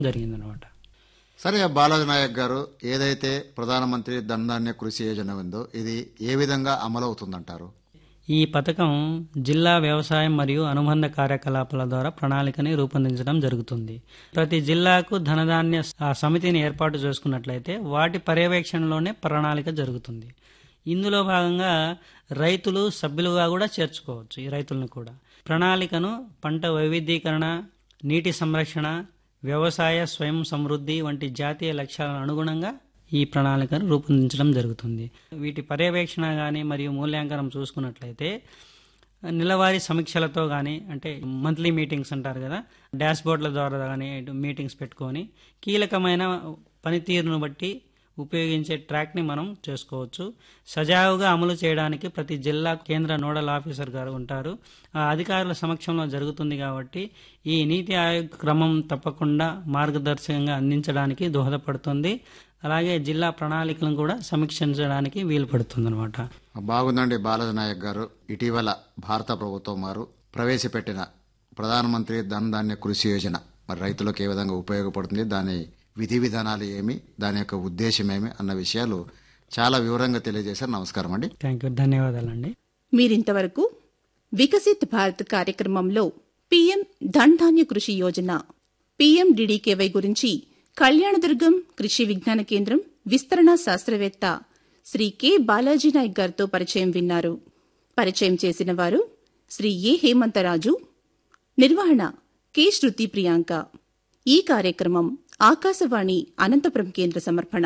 జరిగిందనమాట సరే బాలాజీ నాయక్ గారు ఏదైతే ప్రధానమంత్రి ధనధాన్య కృషి యోజన ఉందో ఇది ఏ విధంగా అమలు అవుతుందంటారు ఈ పథకం జిల్లా వ్యవసాయం మరియు అనుబంధ కార్యకలాపాల ద్వారా ప్రణాళికని రూపొందించడం జరుగుతుంది ప్రతి జిల్లాకు ధనధాన్య ఆ సమితిని ఏర్పాటు చేసుకున్నట్లయితే వాటి పర్యవేక్షణలోనే ప్రణాళిక జరుగుతుంది ఇందులో భాగంగా రైతులు సభ్యులుగా కూడా చేర్చుకోవచ్చు ఈ రైతులను కూడా ప్రణాళికను పంట వైవిధ్యీకరణ నీటి సంరక్షణ వ్యవసాయ స్వయం సమృద్ధి వంటి జాతీయ లక్ష్యాలకు అనుగుణంగా ఈ ప్రణాళికను రూపొందించడం జరుగుతుంది వీటి పర్యవేక్షణ కానీ మరియు మూల్యాంకనం చూసుకున్నట్లయితే నెలవారీ సమీక్షలతో కానీ అంటే మంత్లీ మీటింగ్స్ అంటారు కదా డాష్ బోర్డుల ద్వారా కానీ మీటింగ్స్ పెట్టుకొని కీలకమైన పనితీరును బట్టి ఉపయోగించే ట్రాక్ని మనం చేసుకోవచ్చు సజావుగా అమలు చేయడానికి ప్రతి జిల్లా కేంద్ర నోడల్ ఆఫీసర్ గారు ఉంటారు ఆ అధికారుల సమక్షంలో జరుగుతుంది కాబట్టి ఈ నీతి ఆయోగ్ క్రమం తప్పకుండా మార్గదర్శకంగా అందించడానికి దోహదపడుతుంది అలాగే జిల్లా ప్రణాళికలను కూడా సమీక్షించడానికి వీలు పడుతుంది అనమాట బాగుందండి బాలాజీ నాయక్ గారు ఇటీవల భారత ప్రభుత్వం వారు ప్రవేశపెట్టిన ప్రధానమంత్రి ధనధాన్య కృషి యోజన మరి రైతులకు ఏ విధంగా ఉపయోగపడుతుంది దాని విధి విధానాలు ఏమి దాని యొక్క ఉద్దేశం ఏమి అన్న విషయాలు చాలా వివరంగా తెలియజేశారు నమస్కారం అండి థ్యాంక్ యూ ధన్యవాదాలండి మీరింతవరకు వికసిత్ భారత్ కార్యక్రమంలో పీఎం ధన్ ధాన్య కృషి యోజన పీఎండిడికేవై గురించి కళ్యాణదుర్గం కృషి విజ్ఞాన కేంద్రం విస్తరణ శాస్త్రవేత్త శ్రీ కె బాలాజీ నాయక్ గారితో పరిచయం విన్నారు పరిచయం చేసిన వారు శ్రీ ఏ హేమంతరాజు నిర్వహణ కె శృతి ప్రియాంక ఈ కార్యక్రమం ఆకాశవాణి అనంతపురం కేంద్ర సమర్పణ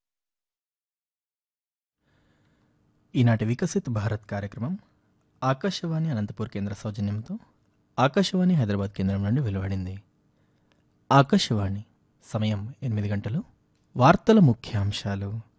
ఈనాటి వికసిత్ భారత్ కార్యక్రమం ఆకాశవాణి అనంతపూర్ కేంద్ర సౌజన్యంతో ఆకాశవాణి హైదరాబాద్ కేంద్రం నుండి వెలువడింది ఆకాశవాణి సమయం ఎనిమిది గంటలు వార్తల ముఖ్యాంశాలు